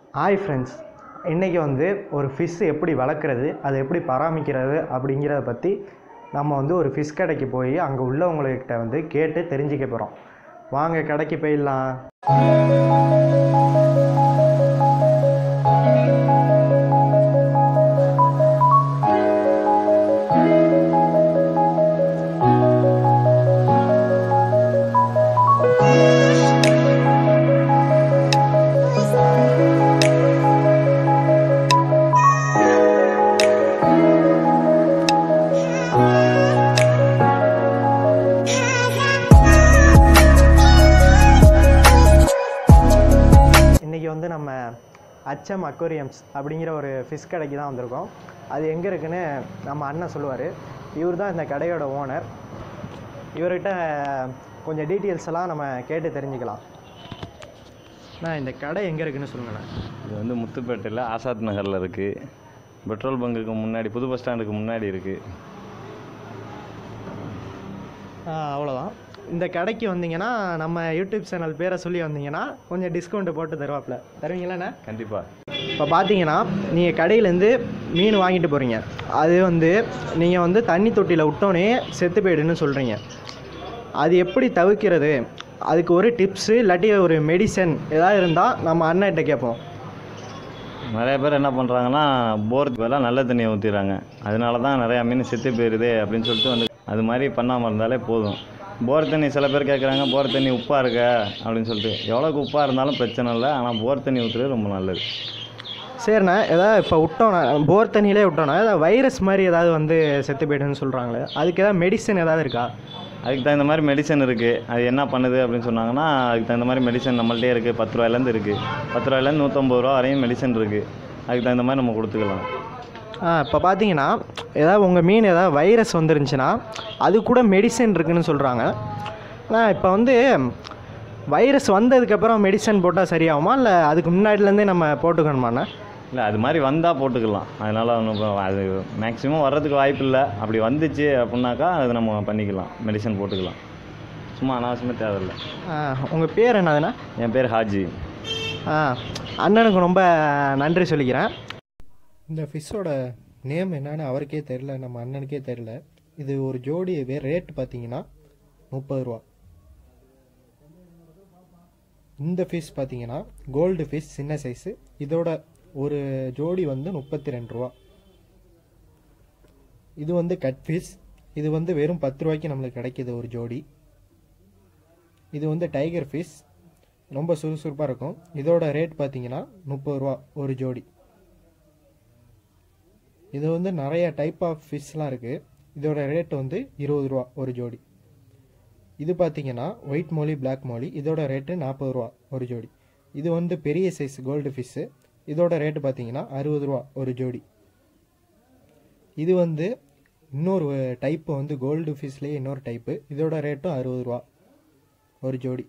hi friends இன்றைக்கி வந்து ஒரு ஃபிஷ் எப்படி வளர்க்குறது அதை எப்படி பராமரிக்கிறது அப்படிங்கிறத பற்றி நம்ம வந்து ஒரு ஃபிஷ் கடைக்கு போய் அங்கே உள்ளவங்கக்கிட்ட வந்து கேட்டு தெரிஞ்சுக்க போகிறோம் வாங்க கடைக்கு போயிடலாம் இன்றைக்கி வந்து நம்ம அச்சம் அக்வேரியம்ஸ் அப்படிங்கிற ஒரு ஃபிஷ் கடைக்கு தான் வந்திருக்கோம் அது எங்கே இருக்குன்னு நம்ம அண்ணன் சொல்லுவார் இவர் தான் இந்த கடையோட ஓனர் இவர்கிட்ட கொஞ்சம் டீட்டெயில்ஸ் எல்லாம் நம்ம கேட்டு தெரிஞ்சுக்கலாம் நான் இந்த கடை எங்கே இருக்குன்னு சொல்லுங்களேன் இது வந்து முத்துப்பேட்டையில் ஆசாத் நகரில் இருக்குது பெட்ரோல் பங்குக்கு முன்னாடி புது பஸ் ஸ்டாண்டுக்கு முன்னாடி இருக்குது ஆ, அவ்வளோதான் இந்த கடைக்கு வந்தீங்கன்னா நம்ம யூடியூப் சேனல் பேரை சொல்லி வந்தீங்கன்னா கொஞ்சம் டிஸ்கவுண்ட் போட்டு தருவாப்புல தருவீங்களாண்ணே கண்டிப்பாக இப்போ பார்த்தீங்கன்னா நீங்கள் கடையிலேருந்து மீன் வாங்கிட்டு போகிறீங்க அது வந்து நீங்கள் வந்து தண்ணி தொட்டியில் விட்டோன்னே செத்து போயிடுன்னு சொல்கிறீங்க அது எப்படி தவிர்க்கிறது அதுக்கு ஒரு டிப்ஸு இல்லாட்டி ஒரு மெடிசன் ஏதாவது இருந்தால் நம்ம அண்ணன்கிட்ட கேட்போம் நிறைய பேர் என்ன பண்ணுறாங்கன்னா போருக்கு பதிலாக நல்ல தண்ணியை ஊற்றிடுறாங்க அதனால தான் நிறையா மீன் செத்து போயிடுது அப்படின்னு சொல்லிட்டு வந்து அது மாதிரி பண்ணாமல் இருந்தாலே போதும் போர் தண்ணி சில பேர் கேட்குறாங்க போர் தண்ணி உப்பாக இருக்க அப்படின்னு சொல்லிட்டு எவ்வளோக்கு உப்பாக இருந்தாலும் பிரச்சனை இல்லை ஆனால் போர் தண்ணி ஊற்றுறது ரொம்ப நல்லது சரிண்ணே ஏதாவது இப்போ விட்டோன்னா போர் தண்ணியிலே விட்டோன்னா ஏதாவது வைரஸ் மாதிரி ஏதாவது வந்து செத்து போயிடுன்னு சொல்கிறாங்களே அதுக்கு ஏதாவது மெடிசன் ஏதாவது இருக்கா அதுக்கு தகுந்த மாதிரி மெடிசன் இருக்குது அது என்ன பண்ணுது அப்படின்னு சொன்னாங்கன்னா அதுக்கு தகுந்த மாதிரி மெடிசன் நம்மள்ட்டே இருக்குது பத்து ரூபாயிலேருந்து இருக்குது பத்து ரூபாயிலேருந்து நூற்றம்பது ரூபா வரையும் மெடிசன் இருக்குது அதுக்கு தகுந்த மாதிரி நம்ம கொடுத்துக்கலாம் இப்போ பார்த்தீங்கன்னா ஏதாவது உங்கள் மீன் ஏதாவது வைரஸ் வந்துருந்துச்சுன்னா அது கூட மெடிசன் இருக்குன்னு சொல்கிறாங்க ஆனால் இப்போ வந்து வைரஸ் வந்ததுக்கப்புறம் மெடிசன் போட்டால் சரியாகுமா இல்லை அதுக்கு முன்னாடிலேருந்தே நம்ம போட்டுக்கணுமாண்ணா இல்லை அது மாதிரி வந்தால் போட்டுக்கலாம் அதனால் ஒன்றும் இப்போ அது மேக்ஸிமம் வர்றதுக்கு வாய்ப்பு இல்லை அப்படி வந்துச்சு அப்படின்னாக்கா அது நம்ம பண்ணிக்கலாம் மெடிசன் போட்டுக்கலாம் சும்மா அனாவசியமாக தேவையில்லை உங்கள் பேர் என்னதுண்ணா என் பேர் ஹாஜி ஆ அண்ணனுக்கு ரொம்ப நன்றி சொல்லிக்கிறேன் இந்த ஃபிஷ்ஷோட நேம் என்னன்னு அவருக்கே தெரில நம்ம அண்ணனுக்கே தெரில இது ஒரு ஜோடி ரேட் பார்த்தீங்கன்னா முப்பது ரூபா இந்த ஃபிஷ் பார்த்தீங்கன்னா கோல்டு ஃபிஷ் சின்ன சைஸு இதோட ஒரு ஜோடி வந்து முப்பத்தி ரெண்டு ரூபா இது வந்து கட் ஃபிஷ் இது வந்து வெறும் பத்து ரூபாய்க்கு நம்மளுக்கு கிடைக்கிது ஒரு ஜோடி இது வந்து டைகர் ஃபிஷ் ரொம்ப சுறுசுறுப்பாக இருக்கும் இதோட ரேட் பார்த்தீங்கன்னா முப்பது ரூபா ஒரு ஜோடி இது வந்து நிறைய டைப் ஆஃப் ஃபிஷ்லாம் இருக்குது இதோட ரேட் வந்து இருபது ரூபா ஒரு ஜோடி இது பார்த்தீங்கன்னா ஒயிட் மோலி பிளாக் மோலி இதோட ரேட்டு நாற்பது ரூபா ஒரு ஜோடி இது வந்து பெரிய சைஸ் கோல்டு ஃபிஷ்ஷு இதோட ரேட்டு பார்த்தீங்கன்னா அறுபது ரூபா ஒரு ஜோடி இது வந்து இன்னொரு டைப்பு வந்து கோல்டு ஃபிஷ்லேயே இன்னொரு டைப்பு இதோட ரேட்டும் அறுபது ரூபா ஒரு ஜோடி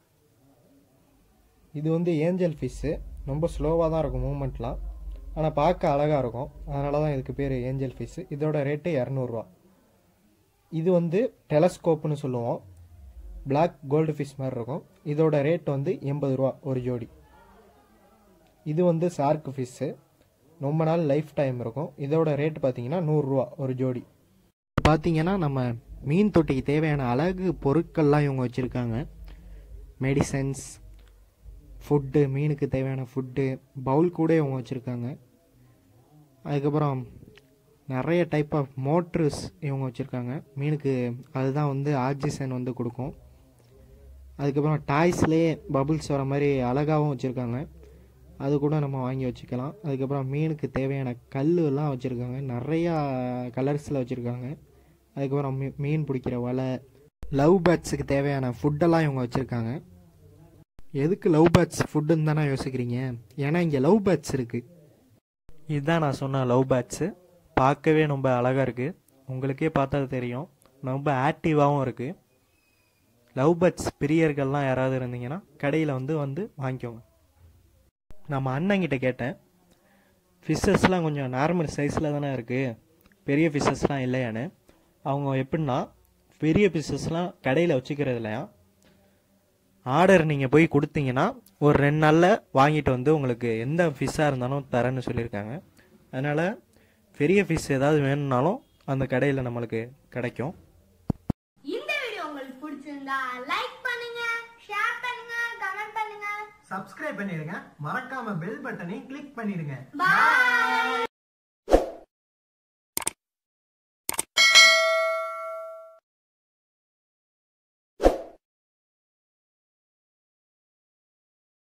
இது வந்து ஏஞ்சல் ஃபிஷ்ஷு ரொம்ப ஸ்லோவாக தான் இருக்கும் மூமெண்ட்லாம் ஆனால் பார்க்க அழகாக இருக்கும் அதனால தான் இதுக்கு பேர் ஏஞ்சல் ஃபிஷ்ஷு இதோட ரேட்டு இரநூறுவா இது வந்து டெலஸ்கோப்னு சொல்லுவோம் Black கோல்டு ஃபிஷ் மாதிரி இருக்கும் இதோட ரேட் வந்து எண்பது ரூபா ஒரு ஜோடி இது வந்து சார்க் ஃபிஷ்ஷு ரொம்ப நாள் லைஃப் டைம் இருக்கும் இதோட ரேட் பார்த்தீங்கன்னா நூறுரூவா ஒரு ஜோடி பார்த்தீங்கன்னா நம்ம மீன் தொட்டிக்கு தேவையான அழகு பொருட்கள்லாம் இவங்க வச்சுருக்காங்க மெடிசன்ஸ் ஃபுட்டு மீனுக்கு தேவையான ஃபுட்டு பவுல் கூட இவங்க வச்சுருக்காங்க அதுக்கப்புறம் நிறைய டைப் ஆஃப் மோட்ருஸ் இவங்க வச்சுருக்காங்க மீனுக்கு அதுதான் வந்து ஆக்சிஜன் வந்து கொடுக்கும் அதுக்கப்புறம் டாய்ஸ்லேயே பபுள்ஸ் வர மாதிரி அழகாகவும் வச்சுருக்காங்க அது கூட நம்ம வாங்கி வச்சுக்கலாம் அதுக்கப்புறம் மீனுக்கு தேவையான கல் எல்லாம் வச்சுருக்காங்க நிறையா கலர்ஸில் வச்சுருக்காங்க அதுக்கப்புறம் மீ மீன் பிடிக்கிற வலை லவ் பேர்ட்ஸுக்கு தேவையான ஃபுட்டெல்லாம் இவங்க வச்சுருக்காங்க எதுக்கு லவ் பேர்ட்ஸ் ஃபுட்டுன்னு தானே யோசிக்கிறீங்க ஏன்னா இங்கே லவ் பேர்ட்ஸ் இருக்குது இதுதான் நான் சொன்ன லவ் பேர்ட்ஸு பார்க்கவே ரொம்ப அழகாக இருக்குது உங்களுக்கே பார்த்தா தெரியும் ரொம்ப ஆக்டிவாகவும் இருக்குது லவ் பேர்ட்ஸ் பிரியர்கள்லாம் யாராவது இருந்தீங்கன்னா கடையில் வந்து வந்து வாங்கிக்கோங்க நம்ம அண்ணங்கிட்ட கேட்டேன் ஃபிஷ்ஷஸ்லாம் கொஞ்சம் நார்மல் சைஸில் தானே இருக்குது பெரிய ஃபிஷ்ஷஸ்லாம் இல்லையான்னு அவங்க எப்படின்னா பெரிய ஃபிஷ்ஷஸ்லாம் கடையில் வச்சுக்கிறது இல்லையா ஆர்டர் நீங்கள் போய் கொடுத்தீங்கன்னா ஒரு ரெண்டு நாளில் வாங்கிட்டு வந்து உங்களுக்கு எந்த ஃபிஷ்ஷாக இருந்தாலும் தரேன்னு சொல்லியிருக்காங்க அதனால் பெரிய ஃபிஷ் ஏதாவது வேணும்னாலும் அந்த கடையில் நம்மளுக்கு கிடைக்கும் இந்த வீடியோ உங்களுக்கு பிடிச்சிருந்தா லைக் பண்ணுங்க ஷேர் பண்ணுங்க கமெண்ட் பண்ணுங்க சப்ஸ்கிரைப் பண்ணிடுங்க மறக்காம பெல் பட்டனையும் கிளிக் பண்ணிடுங்க பாய்